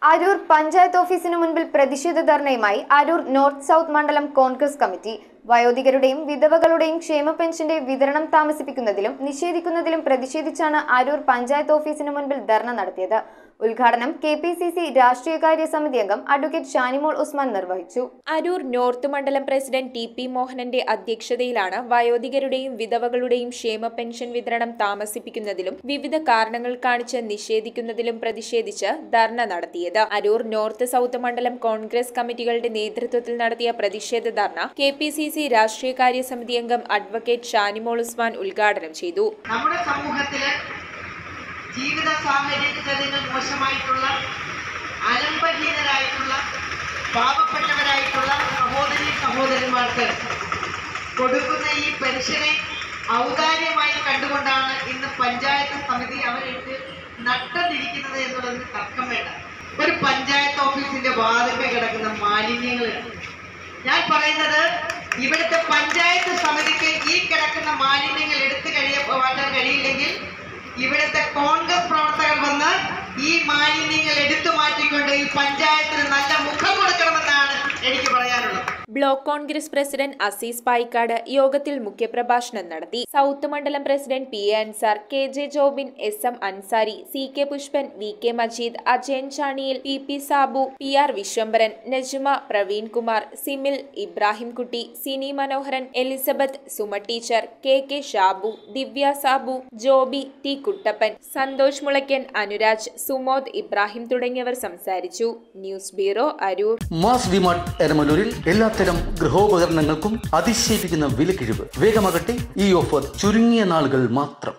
അരൂർ പഞ്ചായത്ത് ഓഫീസിന് മുൻപിൽ പ്രതിഷേധ ധർണയുമായി അരൂർ നോർത്ത് സൗത്ത് മണ്ഡലം കോൺഗ്രസ് കമ്മിറ്റി വയോധികരുടെയും വിധവകളുടെയും ക്ഷേമ പെൻഷന്റെ വിതരണം താമസിപ്പിക്കുന്നതിലും നിഷേധിക്കുന്നതിലും പ്രതിഷേധിച്ചാണ് അരൂർ പഞ്ചായത്ത് ഓഫീസിന് മുൻപിൽ ധർണ നടത്തിയത് ഉദ്ഘാടനം കെ പി സി സി രാഷ്ട്രീയകാര്യ സമിതി അംഗം അഡ്വക്കേറ്റ് ഷാനിമോൾ ഉസ്മാൻ നിർവഹിച്ചു അരൂർ നോർത്ത് മണ്ഡലം പ്രസിഡന്റ് ടി പി മോഹനന്റെ അധ്യക്ഷതയിലാണ് വയോധികരുടെയും വിധവകളുടെയും ക്ഷേമ പെൻഷൻ വിതരണം താമസിപ്പിക്കുന്നതിലും വിവിധ കാരണങ്ങൾ കാണിച്ച് നിഷേധിക്കുന്നതിലും പ്രതിഷേധിച്ച് ധർണ നടത്തിയത് അരൂർ നോർത്ത് സൗത്ത് മണ്ഡലം കോൺഗ്രസ് കമ്മിറ്റികളുടെ നേതൃത്വത്തിൽ നടത്തിയ പ്രതിഷേധ dharna K P C C രാഷ്ട്രീയകാര്യ സമിതി അംഗം അഡ്വക്കേറ്റ് ഷാനിമോൾ ഉസ്മാൻ ഉദ്ഘാടനം ചെയ്തു നമ്മുടെ സമൂഹത്തില് ജീവിത സാഹചര്യങ്ങൾ മോശമായിട്ടുള്ള അലംബഹീനരായിട്ടുള്ള പാവപ്പെട്ടവരായിട്ടുള്ള സഹോദരി സഹോദരന്മാർക്ക് കൊടുക്കുന്ന ഈ പെൻഷനെ ഔദാര്യമായി കണ്ടുകൊണ്ടാണ് ഇന്ന് പഞ്ചായത്ത് സമിതി അവരിട്ട് നട്ടതിരിക്കുന്നത് എന്നുള്ളതിന് തർക്കം വേണ്ട ഒരു പഞ്ചായത്ത് ഓഫീസിന്റെ വാതിൽമേ കിടക്കുന്ന മാലിന്യങ്ങൾ ഞാൻ പറയുന്നത് ഇവിടുത്തെ പഞ്ചായത്ത് സമിതിക്ക് ഈ കിടക്കുന്ന മാലിന്യങ്ങൾ എടുത്തു കഴിയ മാറ്റാൻ കഴിയില്ലെങ്കിൽ ഇവിടുത്തെ കോൺഗ്രസ് പ്രവർത്തകർ വന്ന് ഈ മാലിന്യങ്ങൾ എടുത്തു മാറ്റിക്കൊണ്ട് ഈ പഞ്ചായത്തിന് നല്ല മുഖം കൊടുക്കണമെന്നാണ് എനിക്ക് പറയാനുള്ളത് ബ്ലോക്ക് കോൺഗ്രസ് പ്രസിഡന്റ് അസീസ് പായിക്കാട് യോഗത്തിൽ മുഖ്യപ്രഭാഷണം നടത്തി സൗത്ത് മണ്ഡലം president P A Ansar K J Jobin S M Ansari C K Pushpan V K Majeed Ajayan Chaniyil P P Sabu P R Vishwambharan Najma Praveen Kumar Simil Ibrahimkutty Sini Manoharan Elizabeth Suma teacher K K Shabu Divya Sabu Joby T Kuttappan Santhosh Mulakkan Anuraj Sumod Ibrahim തുടങ്ങിയവർ സംസാരിച്ചു news bureau Aroor mass DMart എരമലൂരിൽ എല്ലാത്തരം ഗൃഹോപകരണങ്ങൾക്കും അതിശയിപ്പിക്കുന്ന വിലക്കിഴിവ് വേഗമാകട്ടെ ഈ ഓഫർ ചുരുങ്ങിയ നാളുകൾ മാത്രം